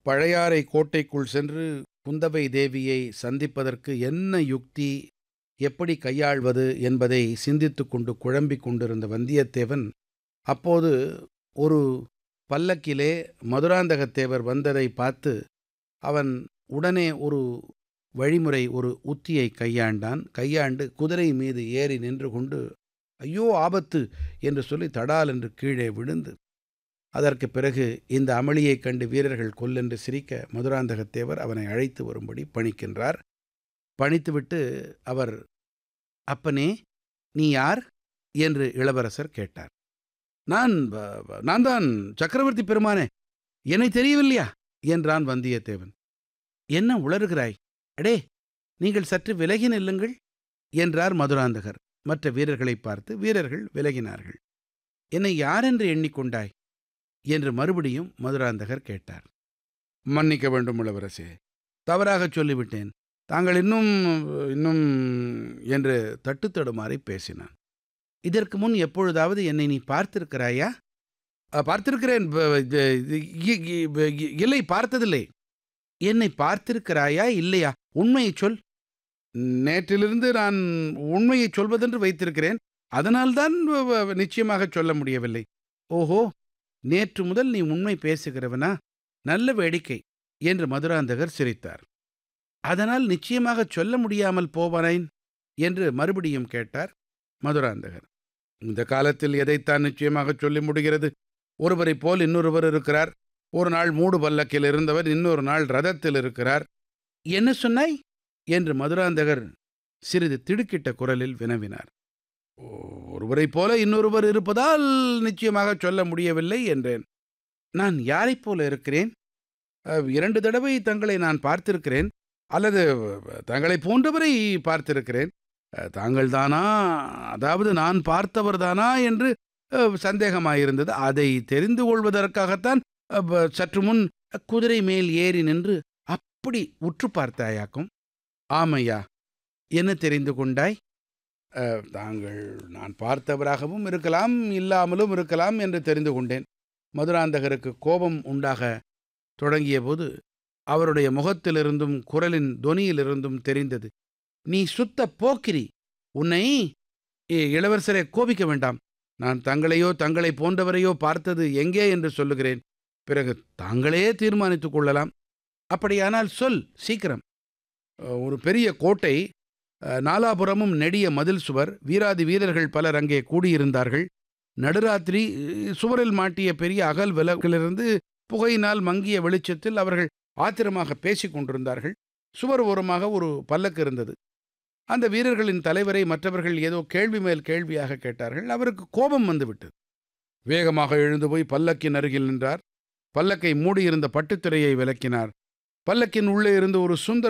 பழையாறை கோட்டைக்குள் சென்று குந்தவை தேவியை சந்திப்பதற்கு என்ன யுக்தி எப்படி கையாள்வது என்பதை சிந்தித்துக் கொண்டு குழம்பிக் கொண்டிருந்த வந்தியத்தேவன் அப்போது ஒரு பல்லக்கிலே மதுராந்தகத்தேவர் வந்ததை பார்த்து அவன் உடனே ஒரு வழிமுறை ஒரு உத்தியை கையாண்டான் கையாண்டு குதிரை மீது ஏறி நின்று கொண்டு ஐயோ ஆபத்து என்று சொல்லி தடால் என்று கீழே விழுந்து அதற்கு பிறகு இந்த அமளியைக் கண்டு வீரர்கள் கொல்லென்று சிரிக்க மதுராந்தகத்தேவர் அவனை அழைத்து வரும்படி பணிக்கின்றார் பணித்துவிட்டு அவர் அப்பனே நீ யார் என்று இளவரசர் கேட்டார் நான் வ- வ- நான் தான் சக்கரவர்த்தி பெருமானே என்னை தெரியவில்லையா என்றான் வந்தியத்தேவன் என்ன உளறுகிறாய் அடே நீங்கள் சற்று விலகி நில்லுங்கள் என்றார் மதுராந்தகர் மற்ற வீரர்களைப் பார்த்து வீரர்கள் விலகினார்கள் என்னை யாரென்று எண்ணிக்கொண்டாய் என்று மறுபடியும் மதுராந்தகர் கேட்டார் மன்னிக்க வேண்டும் இளவரசே தவறாகச் சொல்லிவிட்டேன் தாங்கள் இன்னும் இன்னும் என்று தட்டு தடுமாறி பேசினான் இதற்கு முன் எப்பொழுதாவது என்னை நீ பார்த்திருக்கிறாயா "அ, பார்த்திருக்கிறேன் ப- இது- இது- இ- இ- இ- இல்லை பார்த்ததில்லை என்னை பார்த்திருக்கிறாயா இல்லையா உண்மையைச் சொல் நேற்றிலிருந்து நான் உண்மையைச் சொல்வதென்று வைத்திருக்கிறேன் அதனால்தான் வ- வ- நிச்சயமாகச் சொல்ல முடியவில்லை ஓஹோ நேற்று முதல் நீ உண்மை பேசுகிறவனா நல்ல வேடிக்கை என்று மதுராந்தகர் சிரித்தார் அதனால் நிச்சயமாகச் சொல்ல முடியாமல் போவானேன் என்று மறுபடியும் கேட்டார் மதுராந்தகர் இந்த காலத்தில் எதைத்தான் நிச்சயமாகச் சொல்லி முடிகிறது ஒருவரைப் போல் இன்னொருவர் இருக்கிறார் ஒரு நாள் மூடு பல்லக்கில் இருந்தவர் இன்னொரு நாள் ரதத்தில் இருக்கிறார் என்ன சொன்னாய் என்று மதுராந்தகர் சிறிது திடுக்கிட்ட குரலில் வினவினார் "ஓ- ஒருவரைப் போல இன்னொருவர் இருப்பதால் நிச்சயமாக சொல்ல முடியவில்லை என்றேன் நான் யாரைப் போல இருக்கிறேன் அஹ், இரண்டு தடவை தங்களை நான் பார்த்திருக்கிறேன் அல்லது அஹ், தங்களைப் போன்றவரை பார்த்திருக்கிறேன் அஹ், தாங்கள்தானா அதாவது நான் பார்த்தவர்தானா என்று அஹ், சந்தேகமாயிருந்தது அதை தெரிந்து கொள்வதற்காகத்தான் அஹ், ப- சற்று முன் குதிரை மேல் ஏறி நின்று அப்படி உற்று பார்த்தாயாக்கும் ஆமையா என்ன தெரிந்து கொண்டாய் அஹ், தாங்கள் நான் பார்த்தவராகவும் இருக்கலாம் இல்லாமலும் இருக்கலாம் என்று தெரிந்து கொண்டேன் மதுராந்தகருக்கு கோபம் உண்டாக தொடங்கியபோது அவருடைய முகத்திலிருந்தும் குரலின் தொனியிலிருந்தும் தெரிந்தது நீ சுத்த போக்கிரி உன்னை ஏ, இளவரசரை கோபிக்க வேண்டாம் நான் தங்களையோ தங்களை போன்றவரையோ பார்த்தது எங்கே என்று சொல்லுகிறேன் பிறகு தாங்களே தீர்மானித்துக் கொள்ளலாம் அப்படியானால் சொல் சீக்கிரம் அஹ், ஒரு பெரிய கோட்டை அஹ், நாலாபுறமும் நெடிய மதில் சுவர் வீராதி வீரர்கள் பலர் அங்கே கூடியிருந்தார்கள் நடுராத்திரி அஹ், சுவரில் மாட்டிய பெரிய அகல் விளக்கிலிருந்து புகையினால் மங்கிய வெளிச்சத்தில் அவர்கள் ஆத்திரமாக பேசிக் கொண்டிருந்தார்கள் சுவர் ஓரமாக ஒரு பல்லக்கு இருந்தது அந்த வீரர்களின் தலைவரை மற்றவர்கள் ஏதோ கேள்வி மேல் கேள்வியாக கேட்டார்கள் அவருக்கு கோபம் வந்துவிட்டது வேகமாக எழுந்து போய் பல்லக்கின் அருகில் நின்றார் பல்லக்கை மூடியிருந்த பட்டுத்திரையை விலக்கினார் பல்லக்கின் உள்ளே இருந்து ஒரு சுந்தர